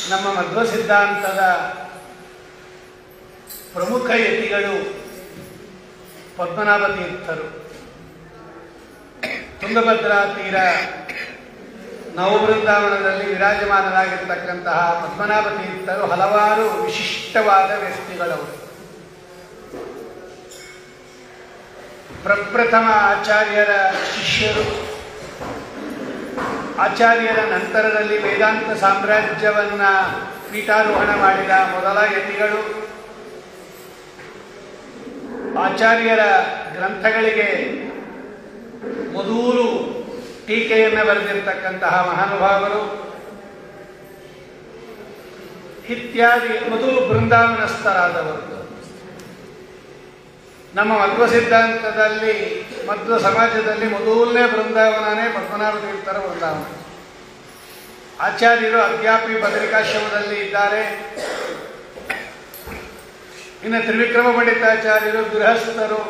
ನಮ್ಮ ಮಧ್ವ ಸಿದ್ಧಾಂತದ ಪ್ರಮುಖ ಯತಿಗಳು ಪದ್ಮನಾಭ ತೀರ್ಥರು ತುಂಗಭದ್ರಾ ತೀರ ನವಬೃಂದಾವನದಲ್ಲಿ ವಿರಾಜಮಾನರಾಗಿರ್ತಕ್ಕಂತಹ ಪದ್ಮನಾಭ ತೀರ್ಥರು ಹಲವಾರು ವಿಶಿಷ್ಟವಾದ ವ್ಯಕ್ತಿಗಳವರು ಪ್ರಪ್ರಥಮ ಆಚಾರ್ಯರ ಶಿಷ್ಯರು ಆಚಾರ್ಯರ ನಂತರದಲ್ಲಿ ವೇದಾಂತ ಸಾಮ್ರಾಜ್ಯವನ್ನ ಪೀಠಾರೋಹಣ ಮಾಡಿದ ಮೊದಲ ಯತಿಗಳು ಆಚಾರ್ಯರ ಗ್ರಂಥಗಳಿಗೆ ಮೊದಲು ಟೀಕೆಯನ್ನು ಬರೆದಿರ್ತಕ್ಕಂತಹ ಮಹಾನುಭಾವರು ಇತ್ಯಾದಿ ಮೊದಲು ಬೃಂದಾವನಸ್ಥರಾದವರು ನಮ್ಮ ಮಧ್ವ ಸಿದ್ಧಾಂತದಲ್ಲಿ ಮಧ್ವ ಸಮಾಜದಲ್ಲಿ ಮೊದಲನೇ ಬೃಂದಾವನನೇ ಪದ್ಮನಾಭ ತೀರ್ಥರ ಬೃಂದಾವನ ಆಚಾರ್ಯರು ಅದ್ಯಾಪಿ ಬದರಿಕಾಶ್ರಮದಲ್ಲಿ ಇದ್ದಾರೆ ಇನ್ನು ತ್ರಿವಿಕ್ರಮ ಪಂಡಿತಾಚಾರ್ಯರು ಗೃಹಸ್ಥರು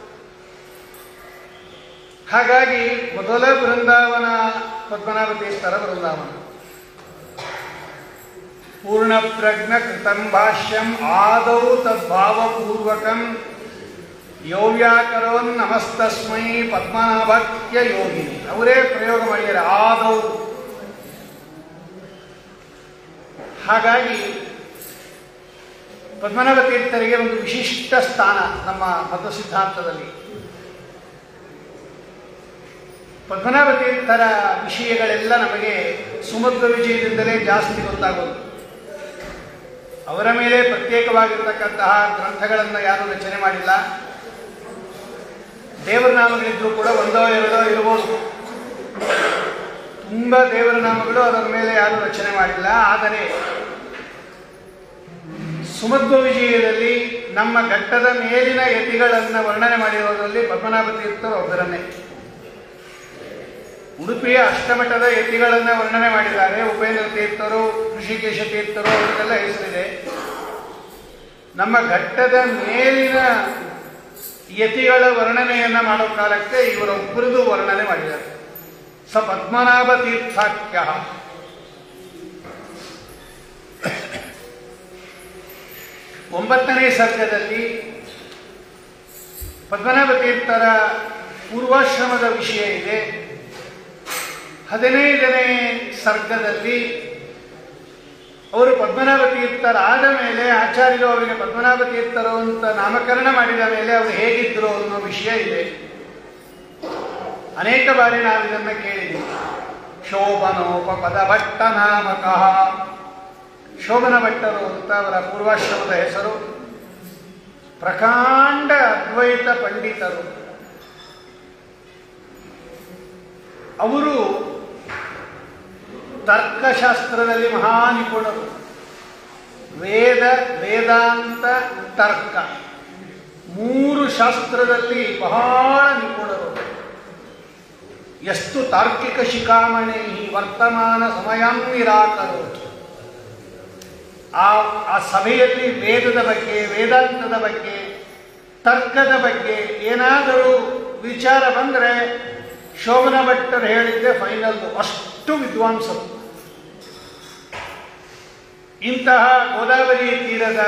ಹಾಗಾಗಿ ಮೊದಲ ಬೃಂದಾವನ ಪದ್ಮನಾಭ ತೀರ್ಥರ ಬೃಂದಾವನ ಪೂರ್ಣ ಪ್ರಜ್ಞ ಕೃತಂ ಭಾಷ್ಯಂ ಆದೌ ತದ್ಭಾವಪೂರ್ವಕಂ ಯೌವ್ಯಾಕರೋನ್ ನಮಸ್ತಸ್ಮೈ ಪದ್ಮನಾಭಕ್ಯ ಯೋಗಿನಿ ಅವರೇ ಪ್ರಯೋಗ ಮಾಡಿದ್ದಾರೆ ಆದೌ ಹಾಗಾಗಿ ಪದ್ಮನಾಭ ತೀರ್ಥರಿಗೆ ಒಂದು ವಿಶಿಷ್ಟ ಸ್ಥಾನ ನಮ್ಮ ಮಧ್ವ ಸಿದ್ಧಾಂತದಲ್ಲಿ ಪದ್ಮನಾಭ ತೀರ್ಥರ ವಿಷಯಗಳೆಲ್ಲ ನಮಗೆ ಸುಮಧ್ವ ವಿಜಯದಿಂದಲೇ ಜಾಸ್ತಿ ಗೊತ್ತಾಗೋದು ಅವರ ಮೇಲೆ ಪ್ರತ್ಯೇಕವಾಗಿರ್ತಕ್ಕಂತಹ ಗ್ರಂಥಗಳನ್ನು ಯಾರೂ ರಚನೆ ಮಾಡಿಲ್ಲ ದೇವರ ನಾಮಗಳಿದ್ರೂ ಕೂಡ ಒಂದೋ ಎರಡೋ ಇರಬಹುದು ತುಂಬ ದೇವರ ನಾಮಗಳು ಅದರ ಮೇಲೆ ಯಾರೂ ರಚನೆ ಮಾಡಿಲ್ಲ ಆದರೆ ಸುಮಧ್ವ ವಿಜಯದಲ್ಲಿ ನಮ್ಮ ಘಟ್ಟದ ಮೇಲಿನ ಯತಿಗಳನ್ನು ವರ್ಣನೆ ಮಾಡಿರುವುದರಲ್ಲಿ ಪದ್ಮನಾಭ ತೀರ್ಥರು ಒಬ್ಬರನ್ನೇ ಉಡುಪಿಯ ಅಷ್ಟಮಠದ ಯತಿಗಳನ್ನು ವರ್ಣನೆ ಮಾಡಿದ್ದಾರೆ ಉಪೇಂದ್ರ ತೀರ್ಥರು ಋಷಿಕೇಶ ತೀರ್ಥರು ಅವರಿಗೆಲ್ಲ ಹೆಸರಿದೆ ನಮ್ಮ ಘಟ್ಟದ ಮೇಲಿನ ಯತಿಗಳ ವರ್ಣನೆಯನ್ನ ಮಾಡೋ ಕಾಲಕ್ಕೆ ಇವರೊಬ್ಬರದು ವರ್ಣನೆ ಮಾಡಿದ್ದಾರೆ ಸ ಪದ್ಮನಾಭ ತೀರ್ಥಾಖ್ಯ ಒಂಬತ್ತನೇ ಸರ್ಗದಲ್ಲಿ ಪದ್ಮನಾಭ ತೀರ್ಥರ ಪೂರ್ವಾಶ್ರಮದ ವಿಷಯ ಇದೆ ಹದಿನೈದನೇ ಸರ್ಗದಲ್ಲಿ ಅವರು ಪದ್ಮನಾಭ ತೀರ್ಥರಾದ ಮೇಲೆ ಆಚಾರ್ಯರು ಅವರಿಗೆ ಪದ್ಮನಾಭ ತೀರ್ಥರು ಅಂತ ನಾಮಕರಣ ಮಾಡಿದ ಮೇಲೆ ಅವರು ಹೇಗಿದ್ರು ಅನ್ನೋ ವಿಷಯ ಇದೆ ಅನೇಕ ಬಾರಿ ನಾವು ಇದನ್ನು ಕೇಳಿದ್ದೀವಿ ಶೋಭನೋಪಪದ ಭಟ್ಟ ನಾಮಕಃ ಶೋಭನ ಭಟ್ಟರು ಅಂತ ಅವರ ಪೂರ್ವಾಶ್ರಮದ ಹೆಸರು ಪ್ರಕಾಂಡ ಅದ್ವೈತ ಪಂಡಿತರು ಅವರು ತರ್ಕಶಾಸ್ತ್ರದಲ್ಲಿ ಮಹಾ ನಿಪುಣರು ವೇದ ವೇದಾಂತ ತರ್ಕ ಮೂರು ಶಾಸ್ತ್ರದಲ್ಲಿ ಬಹಳ ನಿಪುಣರು ಎಷ್ಟು ತಾರ್ಕಿಕ ಶಿಖಾಮಣಿ ವರ್ತಮಾನ ಸಮಯಂ ನಿರಾಕರೋತು ಆ ಆ ಸಭೆಯಲ್ಲಿ ವೇದದ ಬಗ್ಗೆ ವೇದಾಂತದ ಬಗ್ಗೆ ತರ್ಕದ ಬಗ್ಗೆ ಏನಾದರೂ ವಿಚಾರ ಬಂದರೆ ಶೋಭನ ಭಟ್ಟರು ಹೇಳಿದ್ದೆ ಫೈನಲ್ ಅಷ್ಟು ವಿದ್ವಾಂಸರು ಇಂತಹ ಗೋದಾವರಿ ತೀರದ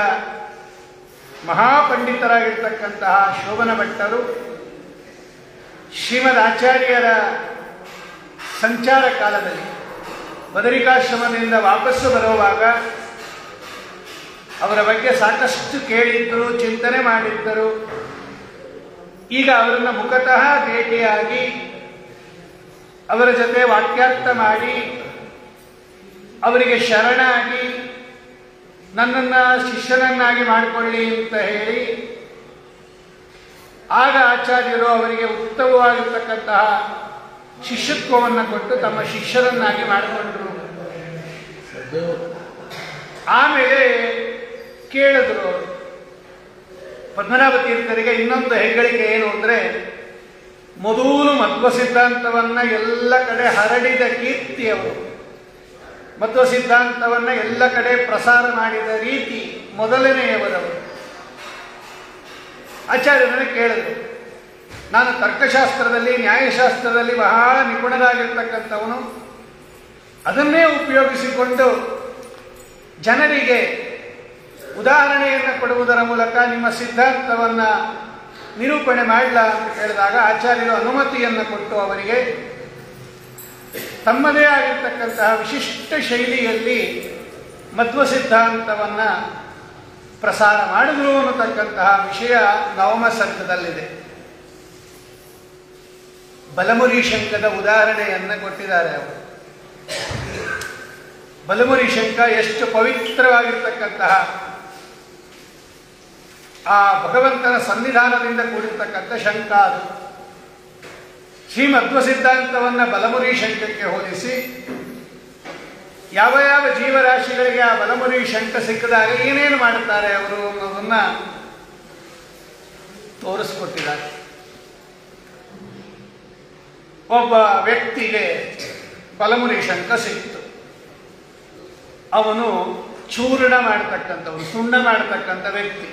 ಮಹಾಪಂಡಿತರಾಗಿರ್ತಕ್ಕಂತಹ ಶೋಭನ ಭಟ್ಟರು ಶ್ರೀಮದ್ ಆಚಾರ್ಯರ ಸಂಚಾರ ಕಾಲದಲ್ಲಿ ಬದರಿಕಾಶ್ರಮದಿಂದ ವಾಪಸ್ಸು ಬರುವಾಗ ಅವರ ಬಗ್ಗೆ ಸಾಕಷ್ಟು ಕೇಳಿದ್ದರು ಚಿಂತನೆ ಮಾಡಿದ್ದರು ಈಗ ಅವರನ್ನು ಮುಖತಃ ಭೇಟಿಯಾಗಿ ಅವರ ಜೊತೆ ವಾಕ್ಯಾರ್ಥ ಮಾಡಿ ಅವರಿಗೆ ಶರಣಾಗಿ ನನ್ನನ್ನು ಶಿಷ್ಯನನ್ನಾಗಿ ಮಾಡಿಕೊಳ್ಳಿ ಅಂತ ಹೇಳಿ ಆಗ ಆಚಾರ್ಯರು ಅವರಿಗೆ ಉತ್ತಮವಾಗಿರ್ತಕ್ಕಂತಹ ಶಿಷ್ಯತ್ವವನ್ನು ಕೊಟ್ಟು ತಮ್ಮ ಶಿಷ್ಯರನ್ನಾಗಿ ಮಾಡಿಕೊಂಡರು ಆಮೇಲೆ ಕೇಳಿದ್ರು ಅವರು ಪದ್ಮನಾಭ ತೀರ್ಥರಿಗೆ ಇನ್ನೊಂದು ಹೆಗ್ಗಳಿಕೆ ಏನು ಅಂದರೆ ಮೊದಲು ಮಧ್ವ ಸಿದ್ಧಾಂತವನ್ನ ಎಲ್ಲ ಕಡೆ ಹರಡಿದ ಕೀರ್ತಿ ಅವರು ಮಧ್ವ ಸಿದ್ಧಾಂತವನ್ನ ಎಲ್ಲ ಕಡೆ ಪ್ರಸಾರ ಮಾಡಿದ ರೀತಿ ಮೊದಲನೆಯವರವರು ಆಚಾರ್ಯರನ್ನು ಕೇಳಿದ್ರು ನಾನು ತರ್ಕಶಾಸ್ತ್ರದಲ್ಲಿ ನ್ಯಾಯಶಾಸ್ತ್ರದಲ್ಲಿ ಬಹಳ ನಿಪುಣರಾಗಿರ್ತಕ್ಕಂಥವನು ಅದನ್ನೇ ಉಪಯೋಗಿಸಿಕೊಂಡು ಜನರಿಗೆ ಉದಾಹರಣೆಯನ್ನು ಕೊಡುವುದರ ಮೂಲಕ ನಿಮ್ಮ ಸಿದ್ಧಾಂತವನ್ನ ನಿರೂಪಣೆ ಮಾಡಲ ಅಂತ ಕೇಳಿದಾಗ ಆಚಾರ್ಯರು ಅನುಮತಿಯನ್ನು ಕೊಟ್ಟು ಅವರಿಗೆ ತಮ್ಮದೇ ಆಗಿರ್ತಕ್ಕಂತಹ ವಿಶಿಷ್ಟ ಶೈಲಿಯಲ್ಲಿ ಮಧ್ವ ಸಿದ್ಧಾಂತವನ್ನ ಪ್ರಸಾರ ಮಾಡಿದ್ರು ಅನ್ನತಕ್ಕಂತಹ ವಿಷಯ ನವಮ ಸರ್ಗದಲ್ಲಿದೆ ಬಲಮುರಿ ಶಂಕದ ಉದಾಹರಣೆಯನ್ನು ಕೊಟ್ಟಿದ್ದಾರೆ ಅವರು ಬಲಮುರಿ ಶಂಕ ಎಷ್ಟು ಪವಿತ್ರವಾಗಿರ್ತಕ್ಕಂತಹ ಆ ಭಗವಂತನ ಸನ್ನಿಧಾನದಿಂದ ಕೂಡಿರ್ತಕ್ಕಂಥ ಶಂಕ ಅದು ಶ್ರೀಮಧ್ವ ಸಿದ್ಧಾಂತವನ್ನ ಬಲಮುರಿ ಶಂಕಕ್ಕೆ ಹೋಲಿಸಿ ಯಾವ ಯಾವ ಜೀವರಾಶಿಗಳಿಗೆ ಆ ಬಲಮುರಿ ಶಂಕ ಸಿಕ್ಕಿದಾಗ ಏನೇನು ಮಾಡುತ್ತಾರೆ ಅವರು ಅನ್ನೋದನ್ನ ತೋರಿಸ್ಕೊಟ್ಟಿದ್ದಾರೆ ಒಬ್ಬ ವ್ಯಕ್ತಿಗೆ ಬಲಮುರಿ ಶಂಕ ಸಿಕ್ತು ಅವನು ಚೂರ್ಣ ಮಾಡತಕ್ಕಂಥವನು ಸುಣ್ಣ ಮಾಡತಕ್ಕಂಥ ವ್ಯಕ್ತಿ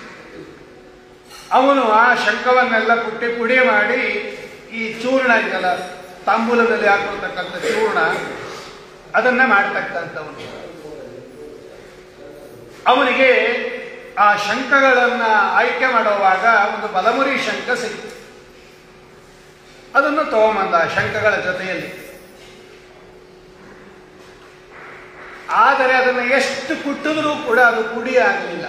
ಅವನು ಆ ಶಂಕವನ್ನೆಲ್ಲ ಕುಟ್ಟಿ ಪುಡಿ ಮಾಡಿ ಈ ಚೂರ್ಣ ಇದೆಯಲ್ಲ ತಾಂಬೂಲದಲ್ಲಿ ಹಾಕೊಳ್ತಕ್ಕಂಥ ಚೂರ್ಣ ಅದನ್ನ ಮಾಡ್ತಕ್ಕಂಥವನು ಅವನಿಗೆ ಆ ಶಂಕಗಳನ್ನ ಆಯ್ಕೆ ಮಾಡುವಾಗ ಒಂದು ಬಲಮುರಿ ಶಂಕ ಸಿಕ್ತು ಅದನ್ನು ತಗೊಂಬಂದ ಆ ಶಂಕಗಳ ಜೊತೆಯಲ್ಲಿ ಆದರೆ ಅದನ್ನು ಎಷ್ಟು ಕುಟ್ಟಿದ್ರೂ ಕೂಡ ಅದು ಪುಡಿ ಆಗಲಿಲ್ಲ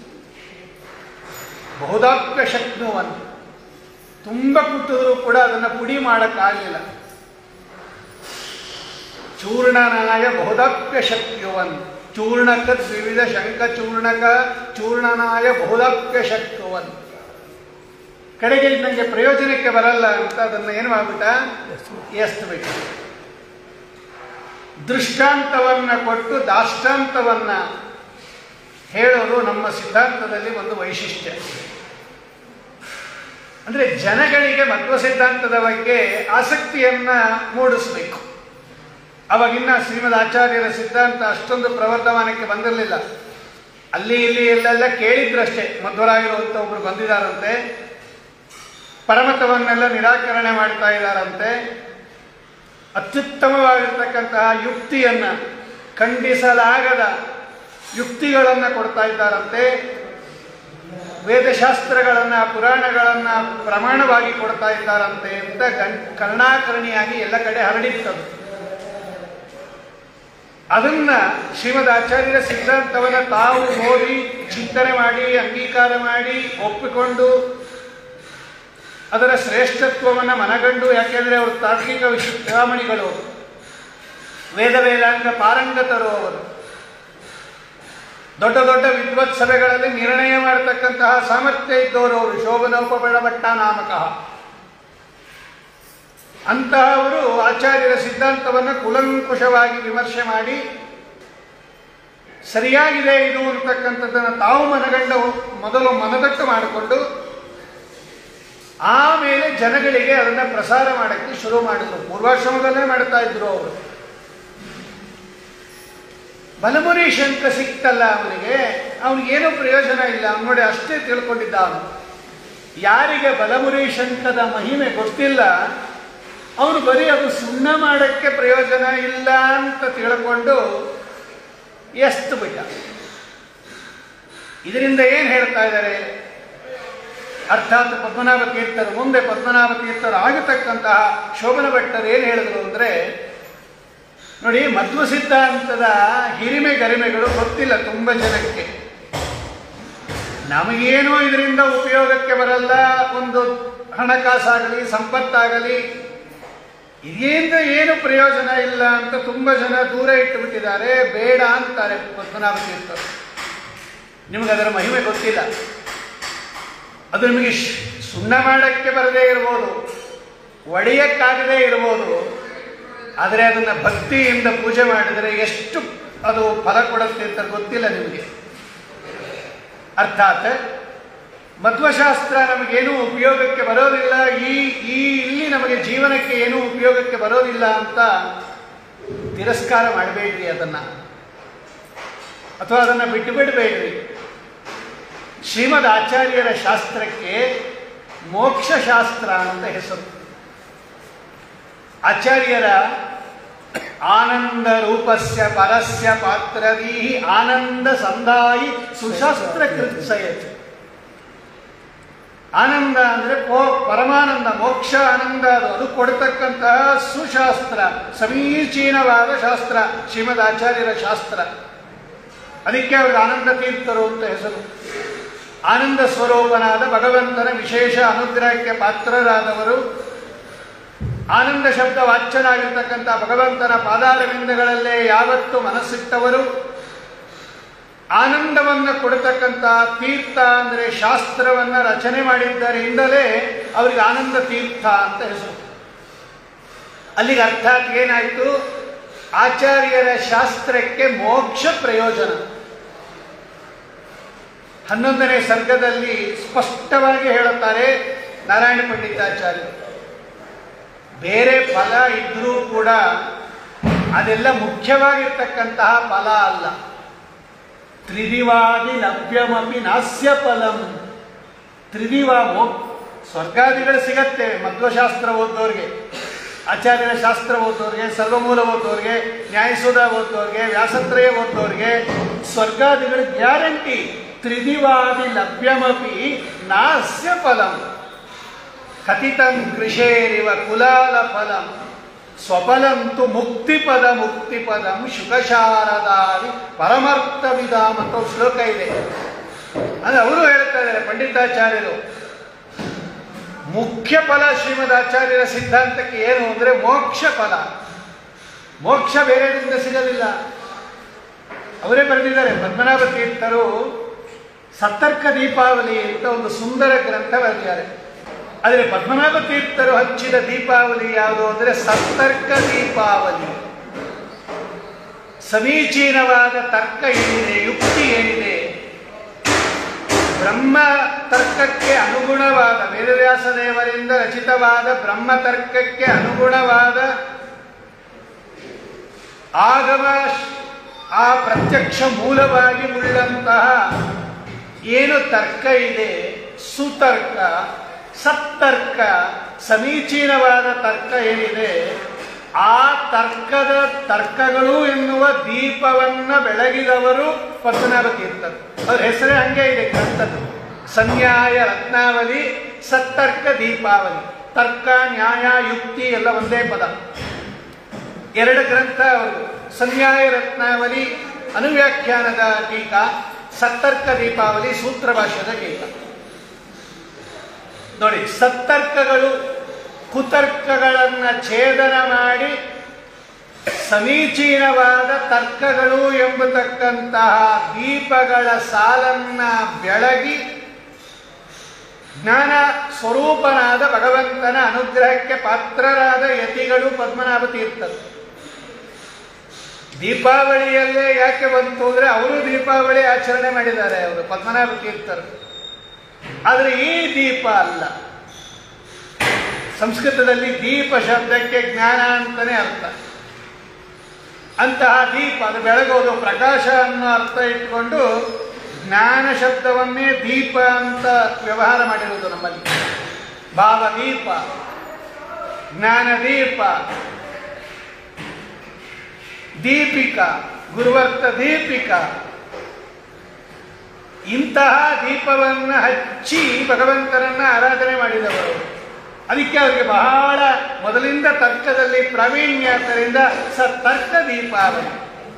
ಬಹುದಾಪ್ಯ ಶಕ್ನುವನ್ ತುಂಬ ಕುಟ್ಟಿದ್ರೂ ಕೂಡ ಅದನ್ನು ಪುಡಿ ಮಾಡಕ್ಕಾಗಲಿಲ್ಲ ಚೂರ್ಣನಾಯ ಬಹುದಾಪ್ಯ ಶಕ್ಯುವನ್ ಚೂರ್ಣಕ ದ್ವಿವಿಧ ಶಂಕ ಚೂರ್ಣಕ ಚೂರ್ಣನಾಯ ಬಹುದಾಪ್ಯ ಶಕ್ಯುವನ್ ಕಡೆಗೆ ಇದು ನನಗೆ ಪ್ರಯೋಜನಕ್ಕೆ ಬರಲ್ಲ ಅಂತ ಅದನ್ನು ಏನು ಮಾಡ್ಬಿಟ್ಟ ಎಸ್ತು ಬಿಟ್ಟು ದೃಷ್ಟಾಂತವನ್ನ ಕೊಟ್ಟು ದಾಷ್ಟಾಂತವನ್ನ ಹೇಳೋದು ನಮ್ಮ ಸಿದ್ಧಾಂತದಲ್ಲಿ ಒಂದು ವೈಶಿಷ್ಟ್ಯ ಅಂದ್ರೆ ಜನಗಳಿಗೆ ಮಧ್ವ ಸಿದ್ಧಾಂತದ ಬಗ್ಗೆ ಆಸಕ್ತಿಯನ್ನ ಮೂಡಿಸಬೇಕು ಅವಾಗಿನ್ನ ಶ್ರೀಮದ್ ಆಚಾರ್ಯರ ಸಿದ್ಧಾಂತ ಅಷ್ಟೊಂದು ಪ್ರವರ್ಧಮಾನಕ್ಕೆ ಬಂದಿರಲಿಲ್ಲ ಅಲ್ಲಿ ಇಲ್ಲಿ ಎಲ್ಲೆಲ್ಲ ಕೇಳಿದ್ರಷ್ಟೇ ಮಧ್ವರಾಯರು ಅಂತ ಒಬ್ರು ಬಂದಿದ್ದಾರಂತೆ ಪರಮತವನ್ನೆಲ್ಲ ನಿರಾಕರಣೆ ಮಾಡ್ತಾ ಇದ್ದಾರಂತೆ ಅತ್ಯುತ್ತಮವಾಗಿರ್ತಕ್ಕಂತಹ ಯುಕ್ತಿಯನ್ನ ಖಂಡಿಸಲಾಗದ ಯುಕ್ತಿಗಳನ್ನು ಕೊಡ್ತಾ ಇದ್ದಾರಂತೆ ವೇದಶಾಸ್ತ್ರಗಳನ್ನ ಪುರಾಣಗಳನ್ನ ಪ್ರಮಾಣವಾಗಿ ಕೊಡ್ತಾ ಇದ್ದಾರಂತೆ ಅಂತ ಗಂ ಕರ್ಣಾಕರ್ಣಿಯಾಗಿ ಎಲ್ಲ ಕಡೆ ಹರಡಿತ್ತದು ಅದನ್ನ ಶ್ರೀಮದ್ ಆಚಾರ್ಯರ ಸಿದ್ಧಾಂತವನ್ನ ತಾವು ಓದಿ ಚಿಂತನೆ ಮಾಡಿ ಅಂಗೀಕಾರ ಮಾಡಿ ಒಪ್ಪಿಕೊಂಡು ಅದರ ಶ್ರೇಷ್ಠತ್ವವನ್ನು ಮನಗಂಡು ಯಾಕೆಂದ್ರೆ ಅವರು ತಾರ್ಕಿಕ ವಿಶ್ರಾಮಣಿಗಳು ವೇದ ವೇದಾಂಗ ಪಾರಂಗತರು ಅವರು ದೊಡ್ಡ ದೊಡ್ಡ ವಿದ್ವತ್ ಸಭೆಗಳಲ್ಲಿ ನಿರ್ಣಯ ಮಾಡತಕ್ಕಂತಹ ಸಾಮರ್ಥ್ಯ ಇದ್ದವರು ಅವರು ಶೋಭನೋಪಬಳ ಭಟ್ಟ ನಾಮಕ ಅಂತಹವರು ಆಚಾರ್ಯರ ಸಿದ್ಧಾಂತವನ್ನು ಕುಲಂಕುಷವಾಗಿ ವಿಮರ್ಶೆ ಮಾಡಿ ಸರಿಯಾಗಿದೆ ಇದು ಅಂತಕ್ಕಂಥದ್ದನ್ನು ತಾವು ಮನಗಂಡು ಮೊದಲು ಮನದಟ್ಟು ಮಾಡಿಕೊಂಡು ಆಮೇಲೆ ಜನಗಳಿಗೆ ಅದನ್ನ ಪ್ರಸಾರ ಮಾಡಕ್ಕೆ ಶುರು ಮಾಡಿದ್ರು ಪೂರ್ವಾಶ್ರಮದಲ್ಲೇ ಮಾಡ್ತಾ ಇದ್ರು ಅವರು ಬಲಮುರಿ ಶಂಕ ಸಿಕ್ತಲ್ಲ ಅವನಿಗೆ ಅವನಿಗೇನೂ ಪ್ರಯೋಜನ ಇಲ್ಲ ಅವ್ನು ನೋಡಿ ಅಷ್ಟೇ ತಿಳ್ಕೊಂಡಿದ್ದ ಅವನು ಯಾರಿಗೆ ಬಲಮುರಿ ಶಂಕದ ಮಹಿಮೆ ಗೊತ್ತಿಲ್ಲ ಅವನು ಬರೀ ಅದು ಸುಣ್ಣ ಮಾಡಕ್ಕೆ ಪ್ರಯೋಜನ ಇಲ್ಲ ಅಂತ ತಿಳ್ಕೊಂಡು ಎಷ್ಟು ಬಿಟ್ಟ ಇದರಿಂದ ಏನು ಹೇಳ್ತಾ ಇದ್ದಾರೆ ಅರ್ಥಾತ್ ಪದ್ಮನಾಭ ತೀರ್ಥರು ಮುಂದೆ ಪದ್ಮನಾಭ ತೀರ್ಥರು ಆಗತಕ್ಕಂತಹ ಶೋಭನ ಭಟ್ಟರು ಏನು ಹೇಳಿದ್ರು ಅಂದರೆ ನೋಡಿ ಮಧ್ವ ಸಿದ್ಧಾಂತದ ಹಿರಿಮೆ ಗರಿಮೆಗಳು ಗೊತ್ತಿಲ್ಲ ತುಂಬ ಜನಕ್ಕೆ ನಮಗೇನೋ ಇದರಿಂದ ಉಪಯೋಗಕ್ಕೆ ಬರಲ್ಲ ಒಂದು ಹಣಕಾಸಾಗಲಿ ಸಂಪತ್ತಾಗಲಿ ಇದರಿಂದ ಏನು ಪ್ರಯೋಜನ ಇಲ್ಲ ಅಂತ ತುಂಬ ಜನ ದೂರ ಇಟ್ಟು ಬಿಟ್ಟಿದ್ದಾರೆ ಬೇಡ ಅಂತಾರೆ ಪದ್ಮನಾಭ ತೀರ್ಥರು ನಿಮಗೆ ಅದರ ಮಹಿಮೆ ಗೊತ್ತಿಲ್ಲ ಅದು ನಿಮಗೆ ಶ್- ಸುಣ್ಣ ಮಾಡಕ್ಕೆ ಬರದೇ ಇರ್ಬೋದು ಒಡೆಯಕ್ಕಾಗದೇ ಇರ್ಬೋದು ಆದರೆ ಅದನ್ನು ಭಕ್ತಿಯಿಂದ ಪೂಜೆ ಮಾಡಿದರೆ ಎಷ್ಟು ಅದು ಫಲ ಕೊಡುತ್ತೆ ಅಂತ ಗೊತ್ತಿಲ್ಲ ನಿಮಗೆ ಅರ್ಥಾತ್ ಮಧ್ವಶಾಸ್ತ್ರ ನಮಗೇನೂ ಉಪಯೋಗಕ್ಕೆ ಬರೋದಿಲ್ಲ ಈ ಈ ಇಲ್ಲಿ ನಮಗೆ ಜೀವನಕ್ಕೆ ಏನೂ ಉಪಯೋಗಕ್ಕೆ ಬರೋದಿಲ್ಲ ಅಂತ ತಿರಸ್ಕಾರ ಮಾಡಬೇಡ್ರಿ ಅದನ್ನು ಅಥವಾ ಅದನ್ನು ಬಿಟ್ಟು ಬಿಡಬೇಡ್ರಿ ಶ್ರೀಮದ್ ಆಚಾರ್ಯರ ಶಾಸ್ತ್ರಕ್ಕೆ ಮೋಕ್ಷ ಶಾಸ್ತ್ರ ಅಂತ ಹೆಸರು ಆಚಾರ್ಯರ ಆನಂದ ರೂಪಸ್ಯ ಪರಸ್ಯ ಪಾತ್ರದೀ ಆನಂದ ಸಂದಾಯಿ ಸುಶಾಸ್ತ್ರ ಕೃತ್ಸಯತಿ ಆನಂದ ಅಂದ್ರೆ ಪೋ ಪರಮಾನಂದ ಮೋಕ್ಷ ಆನಂದ ಅದು ಅದು ಕೊಡ್ತಕ್ಕಂತಹ ಸುಶಾಸ್ತ್ರ ಸಮೀಚೀನವಾದ ಶಾಸ್ತ್ರ ಶ್ರೀಮದ್ ಆಚಾರ್ಯರ ಶಾಸ್ತ್ರ ಅದಕ್ಕೆ ಅವ್ರಿಗೆ ಆನಂದ ತೀರ್ಥರು ಅಂತ ಹೆಸರು ಆನಂದ ಸ್ವರೂಪನಾದ ಭಗವಂತನ ವಿಶೇಷ ಅನುಗ್ರಹಕ್ಕೆ ಪಾತ್ರರಾದವರು ಆನಂದ ಶಬ್ದ ವಾಚ್ಯನಾಗಿರ್ತಕ್ಕಂಥ ಭಗವಂತನ ಪಾದಾರವಿಂದಗಳಲ್ಲೇ ಯಾವತ್ತು ಮನಸ್ಸಿಟ್ಟವರು ಆನಂದವನ್ನು ಕೊಡತಕ್ಕಂಥ ತೀರ್ಥ ಅಂದರೆ ಶಾಸ್ತ್ರವನ್ನು ರಚನೆ ಮಾಡಿದ್ದರಿಂದಲೇ ಅವರಿಗೆ ಆನಂದ ತೀರ್ಥ ಅಂತ ಹೆಸರು ಅಲ್ಲಿಗೆ ಅರ್ಥಾತ್ ಏನಾಯಿತು ಆಚಾರ್ಯರ ಶಾಸ್ತ್ರಕ್ಕೆ ಮೋಕ್ಷ ಪ್ರಯೋಜನ ಹನ್ನೊಂದನೇ ಸರ್ಗದಲ್ಲಿ ಸ್ಪಷ್ಟವಾಗಿ ಹೇಳುತ್ತಾರೆ ನಾರಾಯಣ ಪಂಡಿತಾಚಾರ್ಯರು ಬೇರೆ ಫಲ ಇದ್ರೂ ಕೂಡ ಅದೆಲ್ಲ ಮುಖ್ಯವಾಗಿರ್ತಕ್ಕಂತಹ ಫಲ ಅಲ್ಲ ತ್ರಿದಿವಾದಿ ಲಭ್ಯಮಪಿ ನಾಸ್ಯ ಫಲಂ ತ್ರಿದಿವ ಮೋ- ಸ್ವರ್ಗಾದಿಗಳು ಸಿಗತ್ತೆ ಮಧ್ವಶಾಸ್ತ್ರ ಓದೋರಿಗೆ ಆಚಾರ್ಯರ ಶಾಸ್ತ್ರ ಓದೋರಿಗೆ ಸರ್ವಮೂಲ ಓದೋರಿಗೆ ನ್ಯಾಯಸುಧ ಓದೋರಿಗೆ ವ್ಯಾಸತ್ರಯ ಓದೋರಿಗೆ ಸ್ವರ್ಗಾದಿಗಳು ಗ್ಯಾರಂಟಿ ತ್ರಿದಿವಾದಿ ಲಭ್ಯಮಪಿ ನಾಸ್ಯ ಫಲಂ ಕಥಿತಂ ಕೃಷೇರಿವ ಕುಲಾಲ ಫಲಂ ಸ್ವಫಲಂತು ಮುಕ್ತಿಪದ ಮುಕ್ತಿಪದಂ ಶುಕಶಾರದಾದಿ ಪರಮಾರ್ಥ ವಿಧಾಮ ಅಂತ ಒಂದು ಶ್ಲೋಕ ಇದೆ ಅಂದ್ರೆ ಅವರು ಹೇಳ್ತಾ ಇದ್ದಾರೆ ಪಂಡಿತಾಚಾರ್ಯರು ಮುಖ್ಯ ಫಲ ಶ್ರೀಮದ್ ಆಚಾರ್ಯರ ಸಿದ್ಧಾಂತಕ್ಕೆ ಏನು ಅಂದ್ರೆ ಮೋಕ್ಷ ಫಲ ಮೋಕ್ಷ ಬೇರೆದಿಂದ ಸಿಗಲಿಲ್ಲ ಅವರೇ ಬರೆದಿದ್ದಾರೆ ಪದ್ಮನಾಭ ತೀರ್ಥರು ಸತ್ತರ್ಕ ದೀಪಾವಳಿ ಅಂತ ಒಂದು ಸುಂದರ ಗ್ರಂಥ ಬರೆದಿದ್ದಾರೆ ಆದರೆ ಪದ್ಮನಾಭ ತೀರ್ಥರು ಹಚ್ಚಿದ ದೀಪಾವಳಿ ಯಾವುದು ಅಂದರೆ ಸತ್ತರ್ಕ ದೀಪಾವಳಿ ಸಮೀಚೀನವಾದ ತರ್ಕ ಏನಿದೆ ಯುಕ್ತಿ ಏನಿದೆ ಬ್ರಹ್ಮ ತರ್ಕಕ್ಕೆ ಅನುಗುಣವಾದ ವೇದವ್ಯಾಸ ದೇವರಿಂದ ರಚಿತವಾದ ಬ್ರಹ್ಮ ತರ್ಕಕ್ಕೆ ಅನುಗುಣವಾದ ಆಗಮ ಆ ಪ್ರತ್ಯಕ್ಷ ಮೂಲವಾಗಿ ಉಳ್ಳಂತಹ ಏನು ತರ್ಕ ಇದೆ ಸುತರ್ಕ ಸತ್ತರ್ಕ ಸಮೀಚೀನವಾದ ತರ್ಕ ಏನಿದೆ ಆ ತರ್ಕದ ತರ್ಕಗಳು ಎನ್ನುವ ದೀಪವನ್ನ ಬೆಳಗಿದವರು ಪದ್ಮನಾಭ ತೀರ್ಥರು ಅವ್ರ ಹೆಸರೇ ಹಂಗೆ ಇದೆ ಗ್ರಂಥದ್ದು ಸಂನ್ಯಾಯ ರತ್ನಾವಲಿ ಸತ್ತರ್ಕ ದೀಪಾವಳಿ ತರ್ಕ ನ್ಯಾಯ ಯುಕ್ತಿ ಎಲ್ಲ ಒಂದೇ ಪದ ಎರಡು ಗ್ರಂಥ ಅವರು ಸಂನ್ಯಾಯ ರತ್ನಾವಲಿ ಅನುವ್ಯಾಖ್ಯಾನದ ಟೀಕಾ ಸತ್ತರ್ಕ ದೀಪಾವಳಿ ಸೂತ್ರ ಭಾಷ್ಯದ ಟೀಕಾ ನೋಡಿ ಸತ್ತರ್ಕಗಳು ಕುತರ್ಕಗಳನ್ನು ಛೇದನ ಮಾಡಿ ಸಮೀಚೀನವಾದ ತರ್ಕಗಳು ಎಂಬತಕ್ಕಂತಹ ದೀಪಗಳ ಸಾಲನ್ನ ಬೆಳಗಿ ಜ್ಞಾನ ಸ್ವರೂಪನಾದ ಭಗವಂತನ ಅನುಗ್ರಹಕ್ಕೆ ಪಾತ್ರರಾದ ಯತಿಗಳು ಪದ್ಮನಾಭ ತೀರ್ಥರು ದೀಪಾವಳಿಯಲ್ಲೇ ಯಾಕೆ ಬಂತು ಅಂದ್ರೆ ಅವರು ದೀಪಾವಳಿ ಆಚರಣೆ ಮಾಡಿದ್ದಾರೆ ಅವರು ಪದ್ಮನಾಭ ತೀರ್ಥರು ಆದರೆ ಈ ದೀಪ ಅಲ್ಲ ಸಂಸ್ಕೃತದಲ್ಲಿ ದೀಪ ಶಬ್ದಕ್ಕೆ ಜ್ಞಾನ ಅಂತಾನೆ ಅರ್ಥ ಅಂತಹ ದೀಪ ಅದು ಬೆಳಗೋದು ಪ್ರಕಾಶ ಅನ್ನೋ ಅರ್ಥ ಇಟ್ಕೊಂಡು ಜ್ಞಾನ ಶಬ್ದವನ್ನೇ ದೀಪ ಅಂತ ವ್ಯವಹಾರ ಮಾಡಿರೋದು ನಮ್ಮಲ್ಲಿ ಭಾವದೀಪ ಜ್ಞಾನದೀಪ ದೀಪಿಕಾ ಗುರುವರ್ತ ದೀಪಿಕಾ ಇಂತಹ ದೀಪವನ್ನು ಹಚ್ಚಿ ಭಗವಂತನನ್ನ ಆರಾಧನೆ ಮಾಡಿದವರು ಅದಕ್ಕೆ ಅವರಿಗೆ ಬಹಳ ಮೊದಲಿಂದ ತರ್ಕದಲ್ಲಿ ಪ್ರಾವೀಣ್ಯ ಆದ್ದರಿಂದ ಸ ತರ್ಕ ದೀಪಾವಳಿ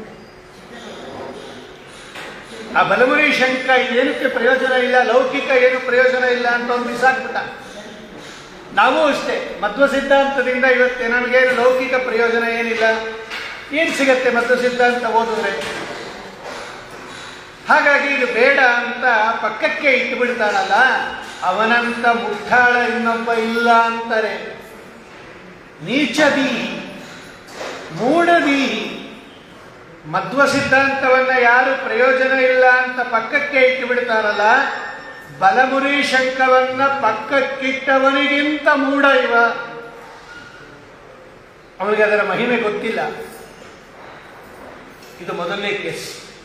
ಆ ಬಲಮುರಿ ಶಂಕ ಏನಕ್ಕೆ ಪ್ರಯೋಜನ ಇಲ್ಲ ಲೌಕಿಕ ಏನು ಪ್ರಯೋಜನ ಇಲ್ಲ ಅಂತ ಒಂದು ಬಿಸಾಕ್ಬಿಟ್ಟ ನಾವು ಅಷ್ಟೇ ಮಧ್ವ ಸಿದ್ಧಾಂತದಿಂದ ಇವತ್ತೆ ನಮಗೇನು ಲೌಕಿಕ ಪ್ರಯೋಜನ ಏನಿಲ್ಲ ಏನು ಸಿಗತ್ತೆ ಮಧ್ವ ಸಿದ್ಧಾಂತ ಓದಿದ್ರೆ ಹಾಗಾಗಿ ಇದು ಬೇಡ ಅಂತ ಪಕ್ಕಕ್ಕೆ ಇಟ್ಟು ಬಿಡ್ತಾಳಲ್ಲ ಅವನಂತ ಮುಟ್ಟಾಳ ಇನ್ನೊಬ್ಬ ಇಲ್ಲ ಅಂತಾರೆ ನೀಚದೀಹಿ ಮೂಢದೀಹಿ ಮಧ್ವ ಸಿದ್ಧಾಂತವನ್ನ ಯಾರು ಪ್ರಯೋಜನ ಇಲ್ಲ ಅಂತ ಪಕ್ಕಕ್ಕೆ ಇಟ್ಟು ಬಿಡ್ತಾರಲ್ಲ ಬಲಮುರಿ ಶಂಕವನ್ನ ಪಕ್ಕಕ್ಕಿಟ್ಟವನಿಗಿಂತ ಮೂಢ ಇವ ಅವನಿಗೆ ಅದರ ಮಹಿಮೆ ಗೊತ್ತಿಲ್ಲ ಇದು ಮೊದಲನೇ ಕೇಸ್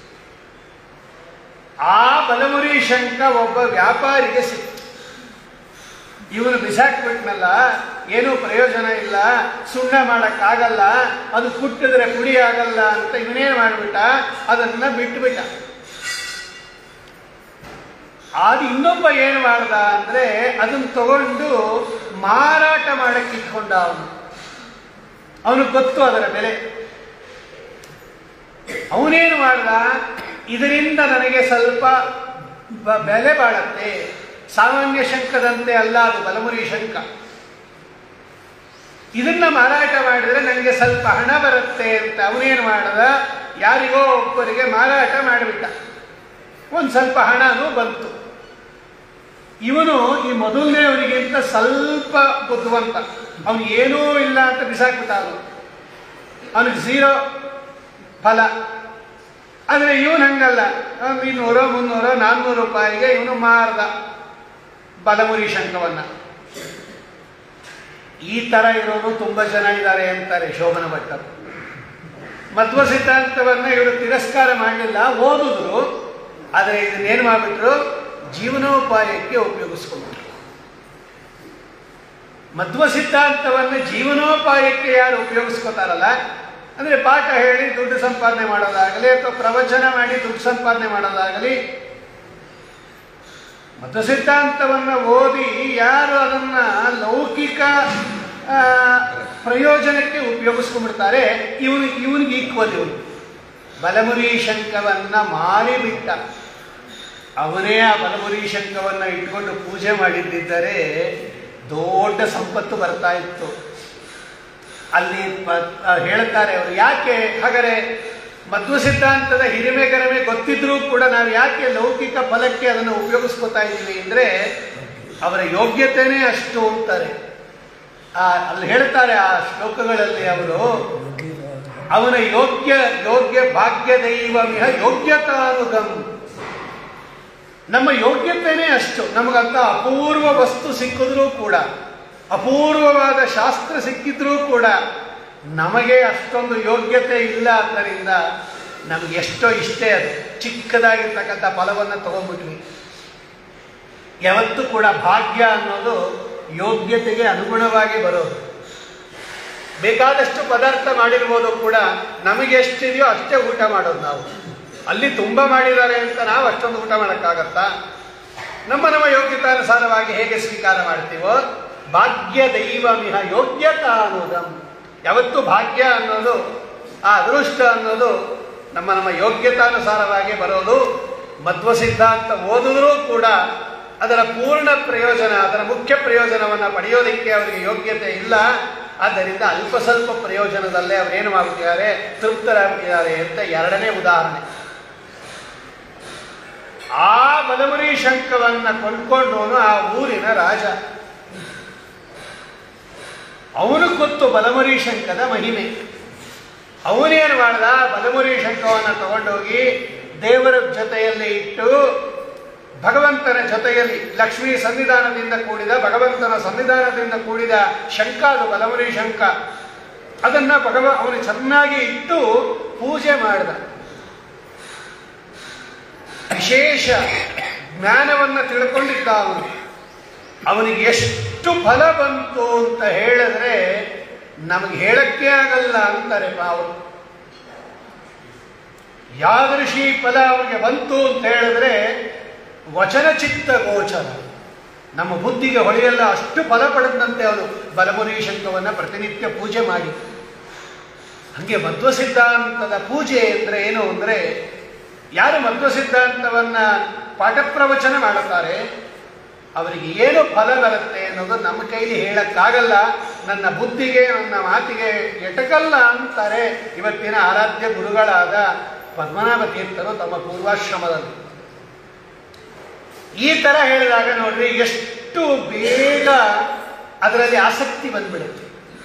ಆ ಬಲಮುರಿ ಶಂಕ ಒಬ್ಬ ವ್ಯಾಪಾರಿಗೆ ಸಿಕ್ತು ಇವನು ಬಿಸಾಕ್ಬಿಟ್ನಲ್ಲ ಏನೂ ಪ್ರಯೋಜನ ಇಲ್ಲ ಸುಣ್ಣ ಮಾಡಕ್ಕಾಗಲ್ಲ ಅದು ಕುಟ್ಟಿದ್ರೆ ಪುಡಿ ಆಗಲ್ಲ ಅಂತ ಇವನೇನು ಮಾಡಿಬಿಟ್ಟ ಅದನ್ನ ಬಿಟ್ಟುಬಿಟ್ಟ ಆಗ ಇನ್ನೊಬ್ಬ ಏನು ಮಾಡ್ದ ಅಂದ್ರೆ ಅದನ್ನ ತಗೊಂಡು ಮಾರಾಟ ಮಾಡಕ್ಕೆ ಇಟ್ಕೊಂಡ ಅವನು ಅವನಿಗೆ ಗೊತ್ತು ಅದರ ಬೆಲೆ ಅವನೇನು ಮಾಡ್ದ ಇದರಿಂದ ನನಗೆ ಸ್ವಲ್ಪ ಬ- ಬೆಲೆ ಬಾಳತ್ತೆ ಸಾಮಾನ್ಯ ಶಂಕದಂತೆ ಅಲ್ಲ ಅದು ಬಲಮುರಿ ಶಂಕ ಇದನ್ನ ಮಾರಾಟ ಮಾಡಿದ್ರೆ ನನಗೆ ಸ್ವಲ್ಪ ಹಣ ಬರುತ್ತೆ ಅಂತ ಅವನೇನು ಮಾಡ್ದ ಯಾರಿಗೋ ಒಬ್ಬರಿಗೆ ಮಾರಾಟ ಮಾಡಿಬಿಟ್ಟ ಒಂದು ಸ್ವಲ್ಪ ಹಣನೂ ಬಂತು ಇವನು ಈ ಮೊದಲನೇವನಿಗಿಂತ ಸ್ವಲ್ಪ ಬುದ್ಧಿವಂತ ಅವನು ಏನೂ ಇಲ್ಲ ಅಂತ ಬಿಸಾಕ್ಬಿಟ್ಟ ಅವನು ಅವನಿಗೆ ಝೀರೋ ಫಲ ಆದರೆ ಇವನು ಹಂಗಲ್ಲ ಒಂದು ಇನ್ನೂರೋ ಮುನ್ನೂರೋ ನಾನ್ನೂರು ರೂಪಾಯಿಗೆ ಇವನು ಮಾರ್ದ ಬಲಮುರಿ ಶಂಕವನ್ನ ಈ ತರ ಇರೋರು ತುಂಬಾ ಜನ ಇದ್ದಾರೆ ಅಂತಾರೆ ಶೋಭನ ಭಟ್ಟರು ಮಧ್ವ ಸಿದ್ಧಾಂತವನ್ನ ಇವರು ತಿರಸ್ಕಾರ ಮಾಡಲಿಲ್ಲ ಓದಿದ್ರು ಆದರೆ ಇದನ್ನೇನು ಮಾಡಿಬಿಟ್ರು ಜೀವನೋಪಾಯಕ್ಕೆ ಉಪಯೋಗಿಸ್ಕೊಂಡ್ರು ಮಧ್ವ ಸಿದ್ಧಾಂತವನ್ನು ಜೀವನೋಪಾಯಕ್ಕೆ ಯಾರು ಉಪಯೋಗಿಸ್ಕೋತಾರಲ್ಲ ಅಂದ್ರೆ ಪಾಠ ಹೇಳಿ ದುಡ್ಡು ಸಂಪಾದನೆ ಮಾಡೋದಾಗಲಿ ಅಥವಾ ಪ್ರವಚನ ಮಾಡಿ ದುಡ್ಡು ಸಂಪಾದನೆ ಮಾಡೋದಾಗಲಿ ಮಧ್ವ ಸಿದ್ಧಾಂತವನ್ನು ಓದಿ ಯಾರು ಅದನ್ನ ಲೌಕಿಕ ಆ, ಪ್ರಯೋಜನಕ್ಕೆ ಉಪಯೋಗಿಸ್ಕೊಂಡ್ಬಿಡ್ತಾರೆ ಇವನು ಇವನಿಗೆ ಈಕ್ವಲ್ ಇವನು ಬಲಮುರಿ ಶಂಕವನ್ನ ಮಾರಿಬಿಟ್ಟ ಅವನೇ ಆ ಬಲಮುರಿ ಶಂಕವನ್ನ ಇಟ್ಕೊಂಡು ಪೂಜೆ ಮಾಡಿದ್ದಿದ್ದರೆ ದೊಡ್ಡ ಸಂಪತ್ತು ಬರ್ತಾ ಇತ್ತು ಅಲ್ಲಿ ಪ- ಆ, ಹೇಳ್ತಾರೆ ಅವರು ಯಾಕೆ ಹಾಗಾದ್ರೆ ಮಧ್ವ ಸಿದ್ಧಾಂತದ ಹಿರಿಮೆ ಗರಿಮೆ ಗೊತ್ತಿದ್ರೂ ಕೂಡ ನಾವು ಯಾಕೆ ಲೌಕಿಕ ಫಲಕ್ಕೆ ಅದನ್ನು ಉಪಯೋಗಿಸ್ಕೊತಾ ಇದ್ದೀವಿ ಅಂದ್ರೆ ಅವರ ಯೋಗ್ಯತೆನೇ ಅಷ್ಟು ಅಂತಾರೆ ಆ ಅಲ್ಲಿ ಹೇಳ್ತಾರೆ ಆ ಶ್ಲೋಕಗಳಲ್ಲಿ ಅವರು ಅವನ ಯೋಗ್ಯ ಯೋಗ್ಯ ಭಾಗ್ಯ ದೈವಮಿಹ ಯೋಗ್ಯತಾನುಗಂ ನಮ್ಮ ಯೋಗ್ಯತೆನೇ ಅಷ್ಟು ನಮಗಂತ ಅಪೂರ್ವ ವಸ್ತು ಸಿಕ್ಕಿದ್ರೂ ಕೂಡ ಅಪೂರ್ವವಾದ ಶಾಸ್ತ್ರ ಸಿಕ್ಕಿದ್ರೂ ಕೂಡ ನಮಗೆ ಅಷ್ಟೊಂದು ಯೋಗ್ಯತೆ ಇಲ್ಲ ಆದ್ದರಿಂದ ನಮಗೆ ಎಷ್ಟೋ ಇಷ್ಟೇ ಅದು ಚಿಕ್ಕದಾಗಿರ್ತಕ್ಕಂಥ ಫಲವನ್ನು ತಗೊಂಡ್ಬಿಟ್ವಿ ಯಾವತ್ತೂ ಕೂಡ ಭಾಗ್ಯ ಅನ್ನೋದು ಯೋಗ್ಯತೆಗೆ ಅನುಗುಣವಾಗಿ ಬರೋದು ಬೇಕಾದಷ್ಟು ಪದಾರ್ಥ ಮಾಡಿರ್ಬೋದು ಕೂಡ ನಮಗೆ ಎಷ್ಟಿದೆಯೋ ಅಷ್ಟೇ ಊಟ ಮಾಡೋದು ನಾವು ಅಲ್ಲಿ ತುಂಬ ಮಾಡಿದ್ದಾರೆ ಅಂತ ನಾವು ಅಷ್ಟೊಂದು ಊಟ ಮಾಡೋಕ್ಕಾಗತ್ತಾ ನಮ್ಮ ನಮ್ಮ ಯೋಗ್ಯತಾನುಸಾರವಾಗಿ ಹೇಗೆ ಸ್ವೀಕಾರ ಮಾಡ್ತೀವೋ ಭಾಗ್ಯ ದೈವ ಮಿಹ ಯೋಗ್ಯತಾ ಅನ್ನೋದು ಯಾವತ್ತು ಭಾಗ್ಯ ಅನ್ನೋದು ಆ ಅದೃಷ್ಟ ಅನ್ನೋದು ನಮ್ಮ ನಮ್ಮ ಯೋಗ್ಯತಾನುಸಾರವಾಗಿ ಬರೋದು ಮಧ್ವ ಸಿದ್ಧಾಂತ ಓದಿದ್ರೂ ಕೂಡ ಅದರ ಪೂರ್ಣ ಪ್ರಯೋಜನ ಅದರ ಮುಖ್ಯ ಪ್ರಯೋಜನವನ್ನು ಪಡೆಯೋದಕ್ಕೆ ಅವರಿಗೆ ಯೋಗ್ಯತೆ ಇಲ್ಲ ಆದ್ದರಿಂದ ಅಲ್ಪ ಸ್ವಲ್ಪ ಪ್ರಯೋಜನದಲ್ಲೇ ಅವರೇನು ಮಾಡ್ಬಿಟ್ಟಿದ್ದಾರೆ ತೃಪ್ತರಾಗ್ಬಿಟ್ಟಿದ್ದಾರೆ ಅಂತ ಎರಡನೇ ಉದಾಹರಣೆ ಆ ಬಲಮುರಿ ಶಂಕವನ್ನ ಕೊಂಡ್ಕೊಂಡವನು ಆ ಊರಿನ ರಾಜ ಅವನು ಗೊತ್ತು ಬಲಮುರಿ ಶಂಕದ ಮಹಿಮೆ ಅವನೇನು ಮಾಡ್ದ ಬಲಮುರಿ ಶಂಕವನ್ನು ತಗೊಂಡೋಗಿ ದೇವರ ಜೊತೆಯಲ್ಲಿ ಇಟ್ಟು ಭಗವಂತನ ಜೊತೆಯಲ್ಲಿ ಲಕ್ಷ್ಮೀ ಸನ್ನಿಧಾನದಿಂದ ಕೂಡಿದ ಭಗವಂತನ ಸನ್ನಿಧಾನದಿಂದ ಕೂಡಿದ ಶಂಕ ಅದು ಬಲಮುರಿ ಶಂಕ ಅದನ್ನ ಭಗವ ಅವನು ಚೆನ್ನಾಗಿ ಇಟ್ಟು ಪೂಜೆ ಮಾಡಿದ ವಿಶೇಷ ಜ್ಞಾನವನ್ನ ತಿಳ್ಕೊಂಡಿದ್ದ ಅವನು ಅವನಿಗೆ ಎಷ್ಟು ಫಲ ಬಂತು ಅಂತ ಹೇಳಿದ್ರೆ ನಮಗೆ ಹೇಳಕ್ಕೆ ಆಗಲ್ಲ ಅಂತಾರೆ ಅವರು ಯಾದೃಶಿ ಫಲ ಅವನಿಗೆ ಬಂತು ಅಂತ ಹೇಳಿದ್ರೆ ವಚನಚಿತ್ತ ಗೋಚರ ನಮ್ಮ ಬುದ್ಧಿಗೆ ಹೊಳೆಯಲ್ಲ ಅಷ್ಟು ಫಲ ಪಡೆದಂತೆ ಅವನು ಬಲಮುರಿ ಶಂಕವನ್ನ ಪ್ರತಿನಿತ್ಯ ಪೂಜೆ ಮಾಡಿ ಹಂಗೆ ಮಧ್ವ ಸಿದ್ಧಾಂತದ ಪೂಜೆ ಅಂದ್ರೆ ಏನು ಅಂದ್ರೆ ಯಾರು ಮಧ್ವ ಸಿದ್ಧಾಂತವನ್ನ ಪಾಠ ಪ್ರವಚನ ಮಾಡುತ್ತಾರೆ ಅವರಿಗೆ ಏನು ಫಲ ಬರುತ್ತೆ ಅನ್ನೋದು ನಮ್ಮ ಕೈಲಿ ಹೇಳಕ್ಕಾಗಲ್ಲ ನನ್ನ ಬುದ್ಧಿಗೆ ನನ್ನ ಮಾತಿಗೆ ಎಟಕಲ್ಲ ಅಂತಾರೆ ಇವತ್ತಿನ ಆರಾಧ್ಯ ಗುರುಗಳಾದ ಪದ್ಮನಾಭ ತೀರ್ಥರು ತಮ್ಮ ಪೂರ್ವಾಶ್ರಮದಲ್ಲಿ ಈ ತರ ಹೇಳಿದಾಗ ನೋಡ್ರಿ ಎಷ್ಟು ಬೇಗ ಅದರಲ್ಲಿ ಆಸಕ್ತಿ ಬಂದ್ಬಿಡುತ್ತೆ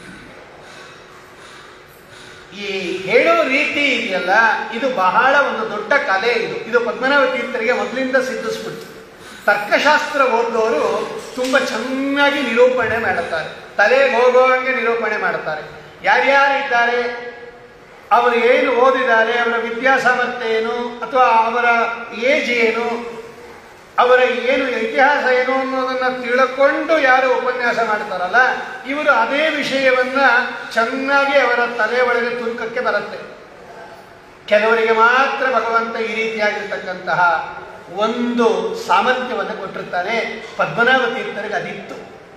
ಈ ಹೇಳೋ ರೀತಿ ಇದೆಯಲ್ಲ ಇದು ಬಹಳ ಒಂದು ದೊಡ್ಡ ಕಲೆ ಇದು ಇದು ಪದ್ಮನಾಭ ತೀರ್ಥರಿಗೆ ಮೊದಲಿಂದ ಸಿದ್ಧಿಸ್ಬಿಡ್ತು ತರ್ಕಶಾಸ್ತ್ರ ಓದೋರು ತುಂಬಾ ಚೆನ್ನಾಗಿ ನಿರೂಪಣೆ ಮಾಡುತ್ತಾರೆ ತಲೆಗೆ ಹೋಗುವಂಗೆ ನಿರೂಪಣೆ ಮಾಡುತ್ತಾರೆ ಯಾರ್ಯಾರಿದ್ದಾರೆ ಅವರು ಏನು ಓದಿದ್ದಾರೆ ಅವರ ವಿದ್ಯಾಸಾಮರ್ಥ್ಯ ಏನು ಅಥವಾ ಅವರ ಏಜ್ ಏನು ಅವರ ಏನು ಇತಿಹಾಸ ಏನು ಅನ್ನೋದನ್ನ ತಿಳ್ಕೊಂಡು ಯಾರು ಉಪನ್ಯಾಸ ಮಾಡ್ತಾರಲ್ಲ ಇವರು ಅದೇ ವಿಷಯವನ್ನ ಚೆನ್ನಾಗಿ ಅವರ ತಲೆ ಒಳಗೆ ತುರುಕಕ್ಕೆ ಬರುತ್ತೆ ಕೆಲವರಿಗೆ ಮಾತ್ರ ಭಗವಂತ ಈ ರೀತಿಯಾಗಿರ್ತಕ್ಕಂತಹ ಒಂದು ಸಾಮರ್ಥ್ಯವನ್ನು ಕೊಟ್ಟಿರ್ತಾನೆ ಪದ್ಮನಾಭ ತೀರ್ಥರಿಗೆ ಅದಿತ್ತು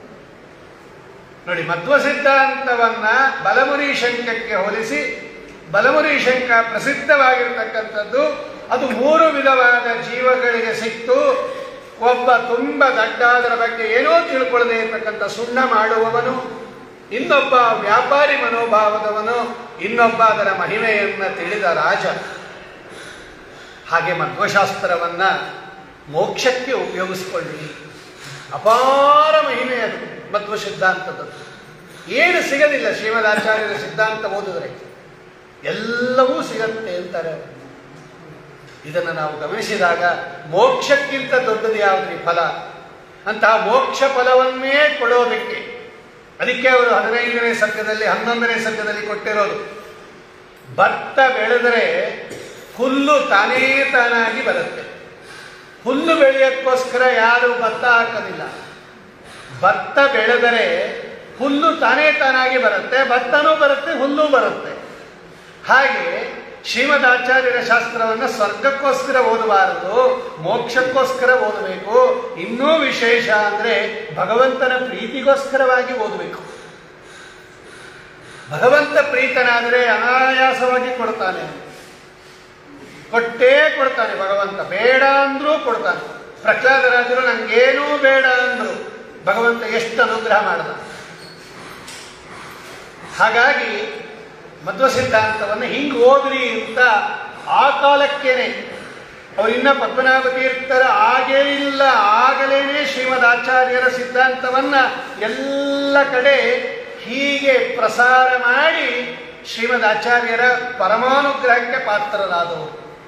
ನೋಡಿ ಮಧ್ವ ಸಿದ್ಧಾಂತವನ್ನ ಬಲಮುರಿ ಶಂಕಕ್ಕೆ ಹೋಲಿಸಿ ಬಲಮುರಿ ಶಂಕ ಪ್ರಸಿದ್ಧವಾಗಿರ್ತಕ್ಕಂಥದ್ದು ಅದು ಮೂರು ವಿಧವಾದ ಜೀವಗಳಿಗೆ ಸಿಕ್ತು ಒಬ್ಬ ತುಂಬ ದಡ್ಡಾದರ ಬಗ್ಗೆ ಏನೋ ತಿಳ್ಕೊಳ್ಳದೆ ಇರತಕ್ಕಂಥ ಸುಣ್ಣ ಮಾಡುವವನು ಇನ್ನೊಬ್ಬ ವ್ಯಾಪಾರಿ ಮನೋಭಾವದವನು ಇನ್ನೊಬ್ಬ ಅದರ ಮಹಿಮೆಯನ್ನ ತಿಳಿದ ರಾಜ ಹಾಗೆ ಮಧ್ವಶಾಸ್ತ್ರವನ್ನ ಮೋಕ್ಷಕ್ಕೆ ಉಪಯೋಗಿಸಿಕೊಳ್ಳಿ ಅಪಾರ ಮಹಿಮೆ ಅದು ಮಧ್ವ ಸಿದ್ಧಾಂತದದ್ದು ಏನು ಸಿಗದಿಲ್ಲ ಶ್ರೀಮದ್ ಆಚಾರ್ಯರ ಸಿದ್ಧಾಂತ ಓದಿದ್ರೆ ಎಲ್ಲವೂ ಸಿಗತ್ತೆ ಅಂತಾರೆ ಅವರು. ಇದನ್ನು ನಾವು ಗಮನಿಸಿದಾಗ ಮೋಕ್ಷಕ್ಕಿಂತ ದೊಡ್ಡದು ಯಾವುದ್ರಿ ಫಲ ಅಂತಹ ಮೋಕ್ಷ ಫಲವನ್ನೇ ಕೊಡೋದಕ್ಕೆ ಅದಕ್ಕೆ ಅವರು ಹದಿನೈದನೇ ಸರ್ಗದಲ್ಲಿ ಹನ್ನೊಂದನೇ ಸರ್ಗದಲ್ಲಿ ಕೊಟ್ಟಿರೋದು ಭತ್ತ ಬೆಳೆದರೆ ಹುಲ್ಲು ತಾನೇ ತಾನಾಗಿ ಬರುತ್ತೆ ಹುಲ್ಲು ಬೆಳೆಯೋಕ್ಕೋಸ್ಕರ ಯಾರು ಭತ್ತ ಹಾಕೋದಿಲ್ಲ ಭತ್ತ ಬೆಳೆದರೆ ಹುಲ್ಲು ತಾನೇ ತಾನಾಗಿ ಬರುತ್ತೆ ಭತ್ತನೂ ಬರುತ್ತೆ ಹುಲ್ಲು ಬರುತ್ತೆ ಹಾಗೆ ಶ್ರೀಮದ್ ಆಚಾರ್ಯರ ಶಾಸ್ತ್ರವನ್ನು ಸ್ವರ್ಗಕ್ಕೋಸ್ಕರ ಓದಬಾರದು ಮೋಕ್ಷಕ್ಕೋಸ್ಕರ ಓದಬೇಕು ಇನ್ನೂ ವಿಶೇಷ ಅಂದ್ರೆ ಭಗವಂತನ ಪ್ರೀತಿಗೋಸ್ಕರವಾಗಿ ಓದಬೇಕು ಭಗವಂತ ಪ್ರೀತನಾದರೆ ಅನಾಯಾಸವಾಗಿ ಕೊಡ್ತಾನೆ ಕೊಟ್ಟೇ ಕೊಡ್ತಾನೆ ಭಗವಂತ ಬೇಡ ಅಂದ್ರೂ ಕೊಡ್ತಾನೆ ಪ್ರಹ್ಲಾದರಾಜರು ನಂಗೇನೂ ಬೇಡ ಅಂದ್ರು ಭಗವಂತ ಎಷ್ಟು ಅನುಗ್ರಹ ಮಾಡದ ಹಾಗಾಗಿ ಮಧ್ವ ಸಿದ್ಧಾಂತವನ್ನು ಹಿಂಗೆ ಓದ್ರಿ ಅಂತ ಆ ಕಾಲಕ್ಕೇನೆ ಅವರಿನ್ನ ಪದ್ಮನಾಭ ತೀರ್ಥರ ಆಗೇ ಇಲ್ಲ ಆಗಲೇನೆ ಶ್ರೀಮದ್ ಆಚಾರ್ಯರ ಸಿದ್ಧಾಂತವನ್ನ ಎಲ್ಲ ಕಡೆ ಹೀಗೆ ಪ್ರಸಾರ ಮಾಡಿ ಶ್ರೀಮದ್ ಆಚಾರ್ಯರ ಪರಮಾನುಗ್ರಹಕ್ಕೆ ಪಾತ್ರರಾದವರು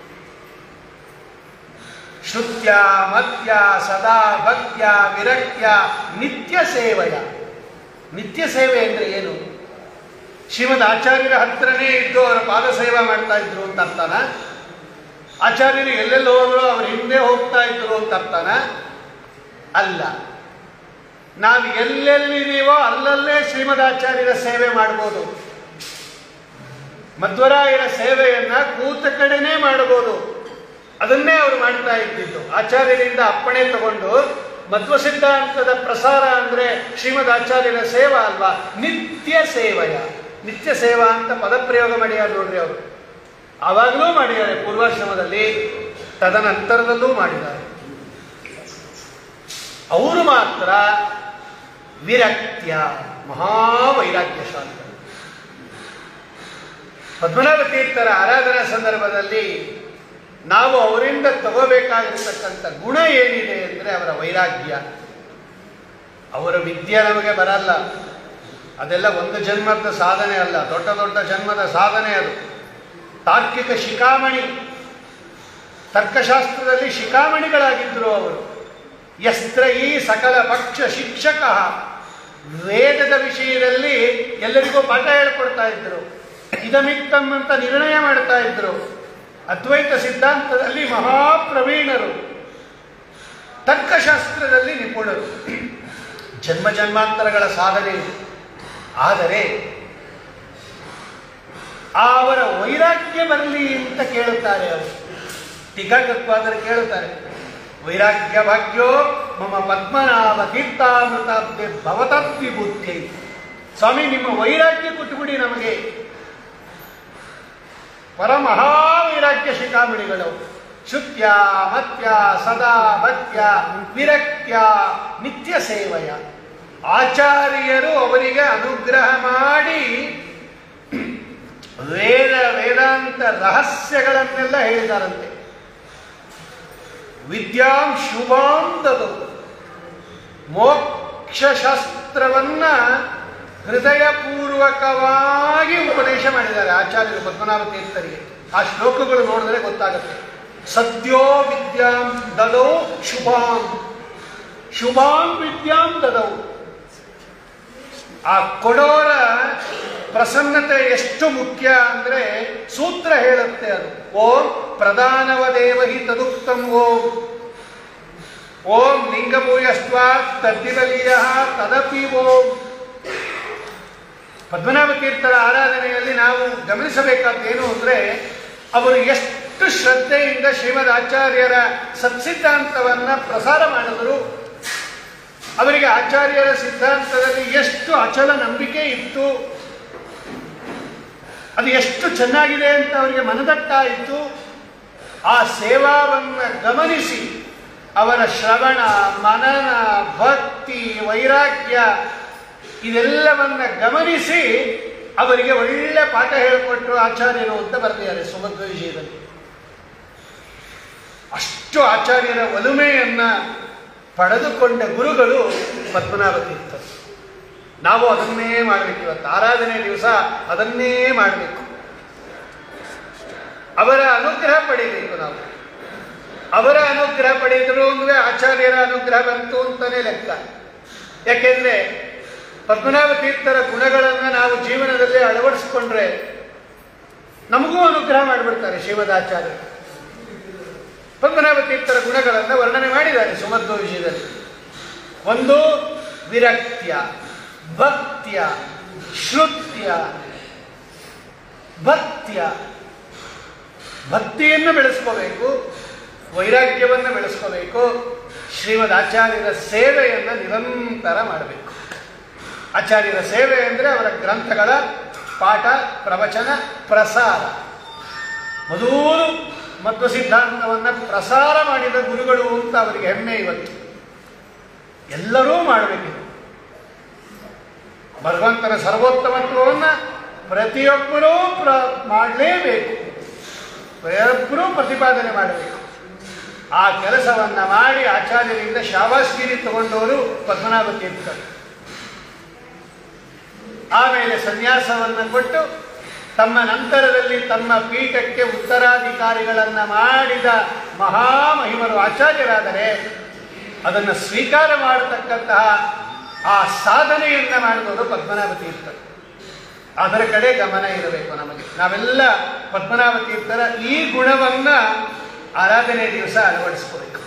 ಶ್ರುತ್ಯ ಮತ್ಯ ಸದಾ ಭಕ್ತ್ಯ ವಿರಕ್ತ್ಯ ನಿತ್ಯ ಸೇವೆಯ ನಿತ್ಯ ಸೇವೆ ಅಂದ್ರೆ ಏನು ಶ್ರೀಮದ್ ಆಚಾರ್ಯರ ಹತ್ರನೇ ಇದ್ದು ಅವರ ಪಾದ ಸೇವೆ ಮಾಡ್ತಾ ಇದ್ರು ಅಂತ ಅರ್ಥನ ಆಚಾರ್ಯರು ಎಲ್ಲೆಲ್ಲಿ ಹೋದ್ರು ಅವ್ರ ಹಿಂದೆ ಹೋಗ್ತಾ ಇದ್ರು ಅಂತ ಅರ್ಥನ ಅಲ್ಲ ನಾವು ಎಲ್ಲೆಲ್ಲಿದೀವೋ ಅಲ್ಲಲ್ಲೇ ಶ್ರೀಮದ್ ಆಚಾರ್ಯರ ಸೇವೆ ಮಾಡ್ಬೋದು ಮಧ್ವರಾಯರ ಸೇವೆಯನ್ನ ಕೂತ ಕಡೆನೇ ಮಾಡಬಹುದು ಅದನ್ನೇ ಅವರು ಮಾಡ್ತಾ ಇದ್ದಿದ್ದು ಆಚಾರ್ಯರಿಂದ ಅಪ್ಪಣೆ ತಗೊಂಡು ಮಧ್ವ ಸಿದ್ಧಾಂತದ ಪ್ರಸಾರ ಅಂದ್ರೆ ಶ್ರೀಮದ್ ಆಚಾರ್ಯರ ಸೇವಾ ಅಲ್ವಾ ನಿತ್ಯ ಸೇವೆಯ ನಿತ್ಯ ಸೇವಾ ಅಂತ ಪದಪ್ರಯೋಗ ಮಾಡ್ಯಾರ ನೋಡ್ರಿ ಅವರು ಆವಾಗಲೂ ಮಾಡಿದ್ದಾರೆ ಪೂರ್ವಾಶ್ರಮದಲ್ಲಿ ತದನಂತರದಲ್ಲೂ ಮಾಡಿದ್ದಾರೆ ಅವರು ಮಾತ್ರ ವಿರಕ್ತ್ಯ ಮಹಾವೈರಾಗ್ಯಶಾಂತ ಪದ್ಮನಾಭ ತೀರ್ಥರ ಆರಾಧನಾ ಸಂದರ್ಭದಲ್ಲಿ ನಾವು ಅವರಿಂದ ತಗೋಬೇಕಾಗಿರ್ತಕ್ಕಂಥ ಗುಣ ಏನಿದೆ ಅಂದರೆ ಅವರ ವೈರಾಗ್ಯ ಅವರ ವಿದ್ಯೆ ನಮಗೆ ಬರಲ್ಲ ಅದೆಲ್ಲ ಒಂದು ಜನ್ಮದ ಸಾಧನೆ ಅಲ್ಲ ದೊಡ್ಡ ದೊಡ್ಡ ಜನ್ಮದ ಸಾಧನೆ ಅದು ತಾರ್ಕಿಕ ಶಿಖಾಮಣಿ ತರ್ಕಶಾಸ್ತ್ರದಲ್ಲಿ ಶಿಖಾಮಣಿಗಳಾಗಿದ್ದರು ಅವರು ಯಸ್ತ್ರ ಈ ಸಕಲ ಪಕ್ಷ ಶಿಕ್ಷಕ ವೇದದ ವಿಷಯದಲ್ಲಿ ಎಲ್ಲರಿಗೂ ಪಾಠ ಹೇಳ್ಕೊಡ್ತಾ ಇದ್ರು ಇದಮಿತ್ತಮ್ ಅಂತ ನಿರ್ಣಯ ಮಾಡ್ತಾ ಇದ್ರು ಅದ್ವೈತ ಸಿದ್ಧಾಂತದಲ್ಲಿ ಮಹಾಪ್ರವೀಣರು ತರ್ಕಶಾಸ್ತ್ರದಲ್ಲಿ ನಿಪುಣರು ಜನ್ಮ ಜನ್ಮಾಂತರಗಳ ಸಾಧನೆ ಇದು. ಆದರೆ ಆ ಅವರ ವೈರಾಗ್ಯ ಬರಲಿ ಅಂತ ಕೇಳುತ್ತಾರೆ ಅವರು ಟೀಕಾಕತ್ವಾದರು ಕೇಳುತ್ತಾರೆ ವೈರಾಗ್ಯ ಭಾಗ್ಯೋ ಮಮ ಪದ್ಮನಾಭ ತೀರ್ಥಾಮೃತಾಬ್ಧೆ ಭವತದ್ವಿಭೂತ್ಯೈ ಸ್ವಾಮಿ ನಿಮ್ಮ ವೈರಾಗ್ಯ ಕೊಟ್ಟುಬಿಡಿ ನಮಗೆ ಪರಮಹಾವೈರಾಗ್ಯ ಶಿಖಾಮಣಿಗಳು ಶುತ್ಯ ಮತ್ಯ ಸದಾ ಭಕ್ತ್ಯ ವಿರಕ್ತ್ಯ ನಿತ್ಯ ಸೇವೆಯ ಆಚಾರ್ಯರು ಅವರಿಗೆ ಅನುಗ್ರಹ ಮಾಡಿ ವೇದ ವೇದಾಂತ ರಹಸ್ಯಗಳನ್ನೆಲ್ಲ ಹೇಳಿದಾರಂತೆ ವಿದ್ಯಾಂ ಶುಭಾಂ ದದು ಮೋಕ್ಷಶಾಸ್ತ್ರವನ್ನ ಹೃದಯಪೂರ್ವಕವಾಗಿ ಉಪದೇಶ ಮಾಡಿದ್ದಾರೆ ಆಚಾರ್ಯರು ಪದ್ಮನಾಭ ತೀರ್ಥರಿಗೆ ಆ ಶ್ಲೋಕಗಳು ನೋಡಿದ್ರೆ ಗೊತ್ತಾಗುತ್ತೆ ಸದ್ಯೋ ವಿದ್ಯಾಂ ದದೌ ಶುಭಾಂ ಶುಭಾಂ ವಿದ್ಯಾಂ ದದೌ ಆ ಕೊಡೋರ ಪ್ರಸನ್ನತೆ ಎಷ್ಟು ಮುಖ್ಯ ಅಂದ್ರೆ ಸೂತ್ರ ಹೇಳುತ್ತೆ ಅದು ಓಂ ಪ್ರಧಾನವ ದೇವಹಿ ತದುಕ್ತಂ ಓಂ ಓಂ ಲಿಂಗಭೂಯಸ್ವ ತದ್ದಿಬಲೀಯ ತದಪಿ ಓಂ ಪದ್ಮನಾಭ ತೀರ್ಥರ ಆರಾಧನೆಯಲ್ಲಿ ನಾವು ಗಮನಿಸಬೇಕಾದ್ದೇನು ಅಂದರೆ ಅವರು ಎಷ್ಟು ಶ್ರದ್ಧೆಯಿಂದ ಶ್ರೀಮದ್ ಆಚಾರ್ಯರ ಸತ್ಸಿದ್ಧಾಂತವನ್ನ ಪ್ರಸಾರ ಮಾಡಿದರು ಅವರಿಗೆ ಆಚಾರ್ಯರ ಸಿದ್ಧಾಂತದಲ್ಲಿ ಎಷ್ಟು ಅಚಲ ನಂಬಿಕೆ ಇತ್ತು ಅದು ಎಷ್ಟು ಚೆನ್ನಾಗಿದೆ ಅಂತ ಅವರಿಗೆ ಮನದಟ್ಟಾಯಿತು ಆ ಸೇವಾವನ್ನು ಗಮನಿಸಿ ಅವರ ಶ್ರವಣ ಮನನ ಭಕ್ತಿ ವೈರಾಗ್ಯ ಇದೆಲ್ಲವನ್ನ ಗಮನಿಸಿ ಅವರಿಗೆ ಒಳ್ಳೆ ಪಾಠ ಹೇಳಿಕೊಟ್ರು ಆಚಾರ್ಯರು ಅಂತ ಬರೆದಿದ್ದಾರೆ ಸುಮಧ್ವ ವಿಷಯದಲ್ಲಿ ಅಷ್ಟು ಆಚಾರ್ಯರ ಒಲುಮೆಯನ್ನ ಪಡೆದುಕೊಂಡ ಗುರುಗಳು ಪದ್ಮನಾಭ ತೀರ್ಥರು ನಾವು ಅದನ್ನೇ ಮಾಡಬೇಕು ಇವತ್ತು ಆರಾಧನೆ ದಿವಸ ಅದನ್ನೇ ಮಾಡಬೇಕು ಅವರ ಅನುಗ್ರಹ ಪಡೆಯಬೇಕು ನಾವು ಅವರ ಅನುಗ್ರಹ ಪಡೆದರು ಅಂದ್ರೆ ಆಚಾರ್ಯರ ಅನುಗ್ರಹ ಬಂತು ಅಂತಾನೆ ಲೆಕ್ಕ ಯಾಕೆಂದ್ರೆ ಪದ್ಮನಾಭ ತೀರ್ಥರ ಗುಣಗಳನ್ನು ನಾವು ಜೀವನದಲ್ಲಿ ಅಳವಡಿಸ್ಕೊಂಡ್ರೆ ನಮಗೂ ಅನುಗ್ರಹ ಮಾಡಿಬಿಡ್ತಾರೆ ಶ್ರೀಮದಾಚಾರ್ಯರು ಪದ್ಮನಾಭ ತೀರ್ಥರ ಗುಣಗಳನ್ನು ವರ್ಣನೆ ಮಾಡಿದ್ದಾರೆ ಸುಮಧ್ವ ವಿಷಯದಲ್ಲಿ ಒಂದು ವಿರಕ್ತ್ಯ ಭಕ್ತ್ಯ ಶ್ರುತ್ಯ ಭಕ್ತ್ಯ ಭಕ್ತಿಯನ್ನು ಬೆಳೆಸ್ಕೋಬೇಕು ವೈರಾಗ್ಯವನ್ನು ಬೆಳೆಸ್ಕೋಬೇಕು ಶ್ರೀಮದ್ ಆಚಾರ್ಯರ ಸೇವೆಯನ್ನು ನಿರಂತರ ಮಾಡಬೇಕು ಆಚಾರ್ಯರ ಸೇವೆ ಅಂದರೆ ಅವರ ಗ್ರಂಥಗಳ ಪಾಠ ಪ್ರವಚನ ಪ್ರಸಾರ ಮಧೂರು ಮತ್ತು ಸಿದ್ಧಾಂತವನ್ನು ಪ್ರಸಾರ ಮಾಡಿದ ಗುರುಗಳು ಅಂತ ಅವರಿಗೆ ಹೆಮ್ಮೆ ಇವತ್ತು ಎಲ್ಲರೂ ಮಾಡಬೇಕಿದೆ ಭಗವಂತನ ಸರ್ವೋತ್ತಮತ್ವವನ್ನು ಪ್ರತಿಯೊಬ್ಬರೂ ಪ್ರ ಮಾಡಲೇಬೇಕು ಪ್ರತಿಯೊಬ್ಬರೂ ಪ್ರತಿಪಾದನೆ ಮಾಡಬೇಕು ಆ ಕೆಲಸವನ್ನ ಮಾಡಿ ಆಚಾರ್ಯರಿಂದ ಶಾಬಾಸ್ಗಿರಿ ತಗೊಂಡವರು ಪದ್ಮನಾಭ ತೀರ್ಥರು ಆಮೇಲೆ ಸನ್ಯಾಸವನ್ನು ಕೊಟ್ಟು ತಮ್ಮ ನಂತರದಲ್ಲಿ ತಮ್ಮ ಪೀಠಕ್ಕೆ ಉತ್ತರಾಧಿಕಾರಿಗಳನ್ನ ಮಾಡಿದ ಮಹಾಮಹಿಮರು ಆಚಾರ್ಯರಾದರೆ ಅದನ್ನು ಸ್ವೀಕಾರ ಮಾಡತಕ್ಕಂತಹ ಆ ಸಾಧನೆಯನ್ನ ಮಾಡಿದವರು ಪದ್ಮನಾಭ ತೀರ್ಥರು ಅದರ ಕಡೆ ಗಮನ ಇರಬೇಕು ನಮಗೆ ನಾವೆಲ್ಲ ಪದ್ಮನಾಭ ತೀರ್ಥರ ಈ ಗುಣವನ್ನ ಆರಾಧನೆ ದಿವಸ ಅಳವಡಿಸ್ಕೋಬೇಕು